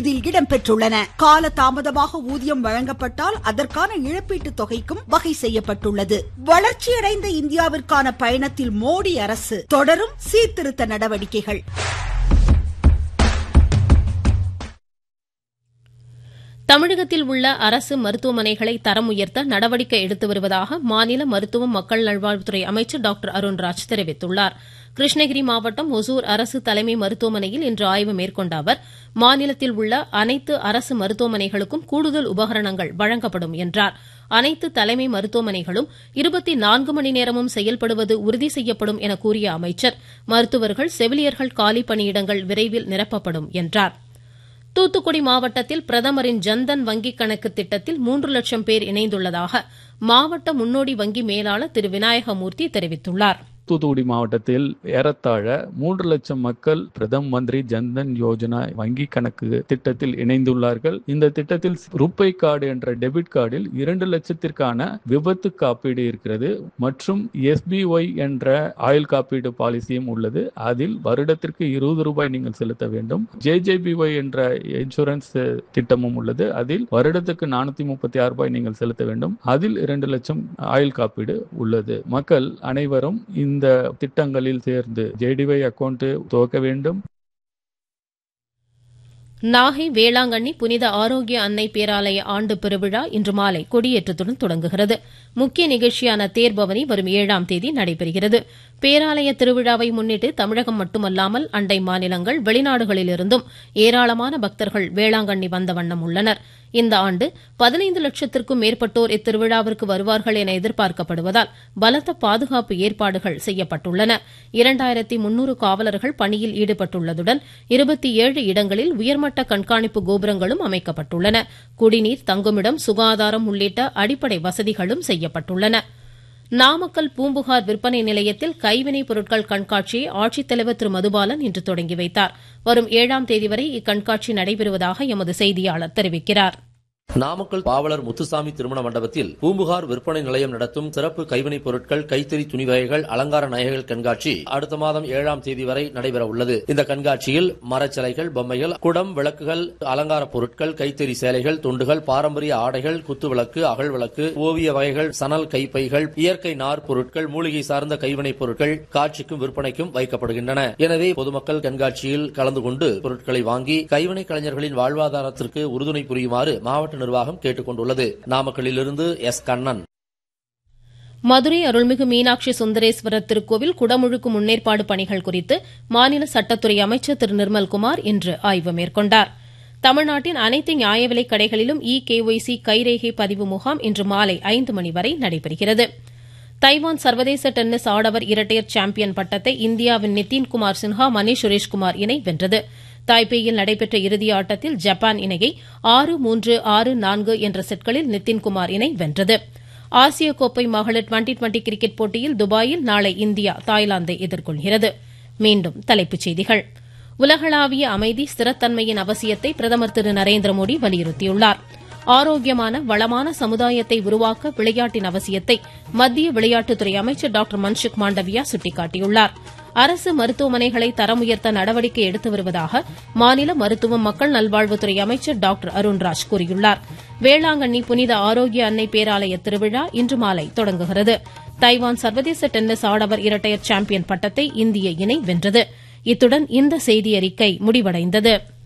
இதில் இடம்பெற்றுள்ளன கால தாமதமாக ஊதியம் வழங்கப்பட்டால் அதற்கான இழப்பீட்டுத் தொகைக்கும் வகை செய்யப்பட்டுள்ளது வளர்ச்சியடைந்த இந்தியாவிற்கான பயணத்தில் மோடி அரசு தொடரும் சீர்திருத்த நடவடிக்கைகள் தமிழகத்தில் உள்ள அரசு மருத்துவமனைகளை தரம் உயர்த்த நடவடிக்கை எடுத்து வருவதாக மாநில மருத்துவம் மக்கள் நல்வாழ்வுத்துறை அமைச்சர் டாக்டர் அருண்ராஜ் தெரிவித்துள்ளார் கிருஷ்ணகிரி மாவட்டம் ஒசூர் அரசு தலைமை மருத்துவமனையில் இன்று ஆய்வு மேற்கொண்ட அவர் மாநிலத்தில் உள்ள அனைத்து அரசு மருத்துவமனைகளுக்கும் கூடுதல் உபகரணங்கள் வழங்கப்படும் என்றார் அனைத்து தலைமை மருத்துவமனைகளும் இருபத்தி நான்கு மணி நேரமும் செயல்படுவது உறுதி செய்யப்படும் என கூறிய அமைச்சர் மருத்துவர்கள் செவிலியர்கள் காலி பணியிடங்கள் விரைவில் நிரப்பப்படும் என்றார் தூத்துக்குடி மாவட்டத்தில் பிரதமரின் ஜன்தன் வங்கிக் கணக்கு திட்டத்தில் மூன்று லட்சம் பேர் இணைந்துள்ளதாக மாவட்ட முன்னோடி வங்கி மேலாளர் திரு விநாயகமூர்த்தி தெரிவித்துள்ளார் தூத்துக்குடி மாவட்டத்தில் ஏறத்தாழ மூன்று லட்சம் மக்கள் பிரதம் மந்திரி ஜன்தன் யோஜனா வங்கி கணக்கு திட்டத்தில் இணைந்துள்ளார்கள் இந்த திட்டத்தில் ருப்பை கார்டு என்ற டெபிட் கார்டில் இரண்டு லட்சத்திற்கான விபத்து காப்பீடு இருக்கிறது மற்றும் எஸ்பிஒய் என்ற ஆயுள் காப்பீடு பாலிசியும் உள்ளது அதில் வருடத்திற்கு இருபது ரூபாய் நீங்கள் செலுத்த வேண்டும் ஜேஜேபிஒய் என்ற இன்சூரன்ஸ் திட்டமும் உள்ளது அதில் வருடத்துக்கு நானூத்தி முப்பத்தி ஆறு ரூபாய் நீங்கள் செலுத்த வேண்டும் அதில் இரண்டு லட்சம் ஆயுள் காப்பீடு உள்ளது மக்கள் அனைவரும் இந்த இந்த திட்டங்களில் சேர்ந்து ஜேடிஒய் அக்கவுண்ட் துவக்க வேண்டும் நாகை வேளாங்கண்ணி புனித ஆரோக்கிய அன்னை பேராலய ஆண்டு பெருவிழா இன்று மாலை கொடியேற்றத்துடன் தொடங்குகிறது முக்கிய நிகழ்ச்சியான தேர்பவனி வரும் ஏழாம் தேதி நடைபெறுகிறது பேராலய திருவிழாவை முன்னிட்டு தமிழகம் மட்டுமல்லாமல் அண்டை மாநிலங்கள் வெளிநாடுகளிலிருந்தும் ஏராளமான பக்தர்கள் வேளாங்கண்ணி வந்த வண்ணம் உள்ளனர் இந்த ஆண்டு பதினைந்து லட்சத்திற்கும் மேற்பட்டோர் இத்திருவிழாவிற்கு வருவார்கள் என எதிர்பார்க்கப்படுவதால் பலத்த பாதுகாப்பு ஏற்பாடுகள் செய்யப்பட்டுள்ளன இரண்டாயிரத்தி முன்னூறு காவலர்கள் பணியில் ஈடுபட்டுள்ளதுடன் இருபத்தி ஏழு இடங்களில் உயர்மட்ட கண்காணிப்பு கோபுரங்களும் அமைக்கப்பட்டுள்ளன குடிநீர் தங்குமிடம் சுகாதாரம் உள்ளிட்ட அடிப்படை வசதிகளும் செய்யப்பட்டுள்ளன நாமக்கல் பூம்புகார் விற்பனை நிலையத்தில் கைவினைப் பொருட்கள் கண்காட்சியை ஆட்சித்தலைவர் திரு மதுபாலன் இன்று தொடங்கி வைத்தார் வரும் ஏழாம் தேதி வரை இக்கண்காட்சி நடைபெறுவதாக எமது செய்தியாளர் தெரிவிக்கிறார் நாமக்கல் பாவலர் முத்துசாமி திருமண மண்டபத்தில் பூம்புகார் விற்பனை நிலையம் நடத்தும் சிறப்பு கைவினைப் பொருட்கள் கைத்தறி துணி வகைகள் அலங்கார நகைகள் கண்காட்சி அடுத்த மாதம் ஏழாம் தேதி வரை நடைபெற உள்ளது இந்த கண்காட்சியில் மரச்சிலைகள் பொம்மைகள் குடம் விளக்குகள் அலங்கார பொருட்கள் கைத்தறி சேலைகள் துண்டுகள் பாரம்பரிய ஆடைகள் குத்துவிளக்கு அகல் விளக்கு ஓவிய வகைகள் சணல் கைப்பைகள் இயற்கை நார் பொருட்கள் மூலிகை சார்ந்த கைவினைப் பொருட்கள் காட்சிக்கும் விற்பனைக்கும் வைக்கப்படுகின்றன எனவே பொதுமக்கள் கண்காட்சியில் கலந்து கொண்டு பொருட்களை வாங்கி கைவினை கலைஞர்களின் வாழ்வாதாரத்திற்கு உறுதுணை புரியுமாறு மாவட்ட நிர்வாகம் கேட்டுக் கொண்டுள்ளது நாமக்கல்லிலிருந்து எஸ் கண்ணன் மதுரை அருள்மிகு மீனாட்சி சுந்தரேஸ்வரர் திருக்கோவில் குடமுழுக்கு முன்னேற்பாடு பணிகள் குறித்து மாநில சட்டத்துறை அமைச்சர் திரு நிர்மல்குமார் இன்று ஆய்வு மேற்கொண்டார் தமிழ்நாட்டின் அனைத்து நியாய விலைக் கடைகளிலும் இ கேஒய்சி கைரேகை பதிவு முகாம் இன்று மாலை ஐந்து மணி வரை நடைபெறுகிறது தைவான் சர்வதேச டென்னிஸ் ஆடவர் இரட்டையர் சாம்பியன் பட்டத்தை இந்தியாவின் நிதின்குமார் சின்ஹா மணீஷ் சுரேஷ்குமார் இணை வென்றது தாய்பேயில் நடைபெற்ற இறுதி ஆட்டத்தில் ஜப்பான் இணையை ஆறு மூன்று ஆறு நான்கு என்ற செட்களில் நிதின்குமார் இணை வென்றது ஆசிய கோப்பை மகளிர் டுவெண்டி டுவெண்டி கிரிக்கெட் போட்டியில் துபாயில் நாளை இந்தியா தாய்லாந்தை எதிர்கொள்கிறது மீண்டும் தலைப்புச் செய்திகள் உலகளாவிய அமைதி ஸ்திரத்தன்மையின் அவசியத்தை பிரதமர் திரு நரேந்திர மோடி வலியுறுத்தியுள்ளார் ஆரோக்கியமான வளமான சமுதாயத்தை உருவாக்க விளையாட்டின் அவசியத்தை மத்திய விளையாட்டுத்துறை அமைச்சர் டாக்டர் மன்சுக் மாண்டவியா சுட்டிக்காட்டியுள்ளார் அரசு மருத்துவமனைகளை தரம் உயர்த்த நடவடிக்கை எடுத்து வருவதாக மாநில மருத்துவம் மக்கள் நல்வாழ்வுத்துறை அமைச்சர் டாக்டர் அருண்ராஜ் கூறியுள்ளார் வேளாங்கண்ணி புனித ஆரோக்கிய அன்னை பேராலய திருவிழா இன்று மாலை தொடங்குகிறது தைவான் சர்வதேச டென்னிஸ் ஆடவர் இரட்டையர் சாம்பியன் பட்டத்தை இந்திய இணை வென்றது இத்துடன் இந்த செய்தியறிக்கை முடிவடைந்தது